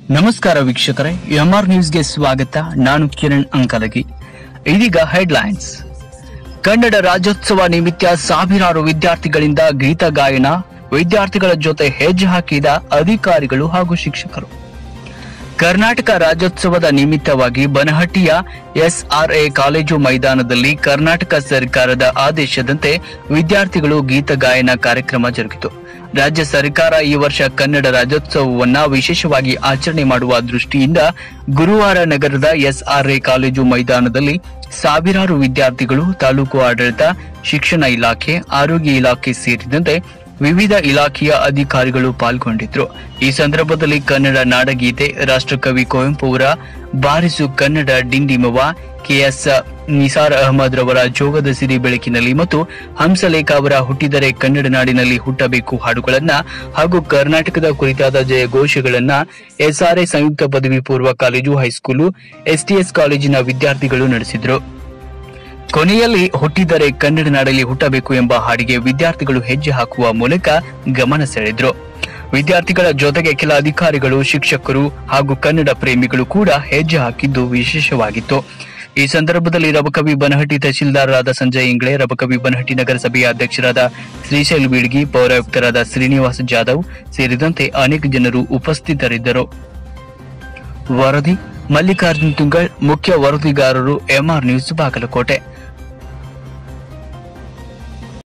ನಮಸ್ಕಾರ ವೀಕ್ಷಕರೇ ಎಂಆರ್ ನ್ಯೂಸ್ಗೆ ಸ್ವಾಗತ ನಾನು ಕಿರಣ್ ಅಂಕಲಗಿ ಇದೀಗ ಹೆಡ್ಲೈನ್ಸ್ ಕನ್ನಡ ರಾಜ್ಯೋತ್ಸವ ನಿಮಿತ್ತ ಸಾವಿರಾರು ವಿದ್ಯಾರ್ಥಿಗಳಿಂದ ಗೀತ ಗಾಯನ ವಿದ್ಯಾರ್ಥಿಗಳ ಜೊತೆ ಹೆಜ್ಜೆ ಹಾಕಿದ ಅಧಿಕಾರಿಗಳು ಹಾಗೂ ಶಿಕ್ಷಕರು ಕರ್ನಾಟಕ ರಾಜ್ಯೋತ್ಸವದ ನಿಮಿತ್ತವಾಗಿ ಬನಹಟ್ಟಿಯ ಎಸ್ಆರ್ಎ ಕಾಲೇಜು ಮೈದಾನದಲ್ಲಿ ಕರ್ನಾಟಕ ಸರ್ಕಾರದ ಆದೇಶದಂತೆ ವಿದ್ಯಾರ್ಥಿಗಳು ಗೀತ ಗಾಯನ ಕಾರ್ಯಕ್ರಮ ಜರುಗಿತು ರಾಜ್ಯ ಸರ್ಕಾರ ಈ ವರ್ಷ ಕನ್ನಡ ರಾಜ್ಯೋತ್ಸವವನ್ನ ವಿಶೇಷವಾಗಿ ಆಚರಣೆ ಮಾಡುವ ದೃಷ್ಟಿಯಿಂದ ಗುರುವಾರ ನಗರದ ಎಸ್ಆರ್ಎ ಕಾಲೇಜು ಮೈದಾನದಲ್ಲಿ ಸಾವಿರಾರು ವಿದ್ಯಾರ್ಥಿಗಳು ತಾಲೂಕು ಆಡಳಿತ ಶಿಕ್ಷಣ ಇಲಾಖೆ ಆರೋಗ್ಯ ಇಲಾಖೆ ಸೇರಿದಂತೆ ವಿವಿಧ ಇಲಾಖೆಯ ಅಧಿಕಾರಿಗಳು ಪಾಲ್ಗೊಂಡಿದ್ರು ಈ ಸಂದರ್ಭದಲ್ಲಿ ಕನ್ನಡ ನಾಡಗೀತೆ ರಾಷ್ಟ್ರಕವಿ ಕುವೆಂಪು ಅವರ ಬಾರಿಸು ಕನ್ನಡ ಡಿಂಡಿಮವ ಕೆಎಸ್ ನಿಸಾರ್ ಅಹಮದ್ ರವರ ಜೋಗದ ಸಿರಿ ಬೆಳಕಿನಲ್ಲಿ ಮತ್ತು ಹಂಸಲೇಖ ಅವರ ಹುಟ್ಟಿದರೆ ಕನ್ನಡ ನಾಡಿನಲ್ಲಿ ಹುಟ್ಟಬೇಕು ಹಾಡುಗಳನ್ನ ಹಾಗೂ ಕರ್ನಾಟಕದ ಕುರಿತಾದ ಜಯ ಘೋಷಗಳನ್ನ ಎಸ್ಆರ್ಎ ಸಂಯುಕ್ತ ಪದವಿ ಪೂರ್ವ ಕಾಲೇಜು ಹೈಸ್ಕೂಲು ಎಸ್ಟಿಎಸ್ ಕಾಲೇಜಿನ ವಿದ್ಯಾರ್ಥಿಗಳು ನಡೆಸಿದ್ರು ಕೊನೆಯಲ್ಲಿ ಹುಟ್ಟಿದರೆ ಕನ್ನಡ ನಾಡಲ್ಲಿ ಹುಟ್ಟಬೇಕು ಎಂಬ ಹಾಡಿಗೆ ವಿದ್ಯಾರ್ಥಿಗಳು ಹೆಜ್ಜೆ ಹಾಕುವ ಮೂಲಕ ಗಮನ ಸೆಳೆದ್ರು ವಿದ್ಯಾರ್ಥಿಗಳ ಜೊತೆಗೆ ಕೆಲ ಅಧಿಕಾರಿಗಳು ಶಿಕ್ಷಕರು ಹಾಗೂ ಕನ್ನಡ ಪ್ರೇಮಿಗಳು ಕೂಡ ಹೆಜ್ಜೆ ಹಾಕಿದ್ದು ವಿಶೇಷವಾಗಿತ್ತು ಈ ಸಂದರ್ಭದಲ್ಲಿ ರಬಕವಿ ಬನಹಟ್ಟಿ ತಹಶೀಲ್ದಾರರಾದ ಸಂಜಯ್ ಇಂಗ್ಳೆ ರಬಕವಿ ಬನಹಟ್ಟಿ ನಗರಸಭೆಯ ಅಧ್ಯಕ್ಷರಾದ ಶ್ರೀಶೈಲ್ ಬೀಳ್ಗಿ ಪೌರಾಯುಕ್ತರಾದ ಶ್ರೀನಿವಾಸ್ ಜಾಧವ್ ಸೇರಿದಂತೆ ಅನೇಕ ಜನರು ಉಪಸ್ಥಿತರಿದ್ದರು ವರದಿ ಮಲ್ಲಿಕಾರ್ಜುನ್ ತುಂಗಳ್ ಮುಖ್ಯ ವರದಿಗಾರರು ಎಂಆರ್ ನ್ಯೂಸ್ ಬಾಗಲಕೋಟೆ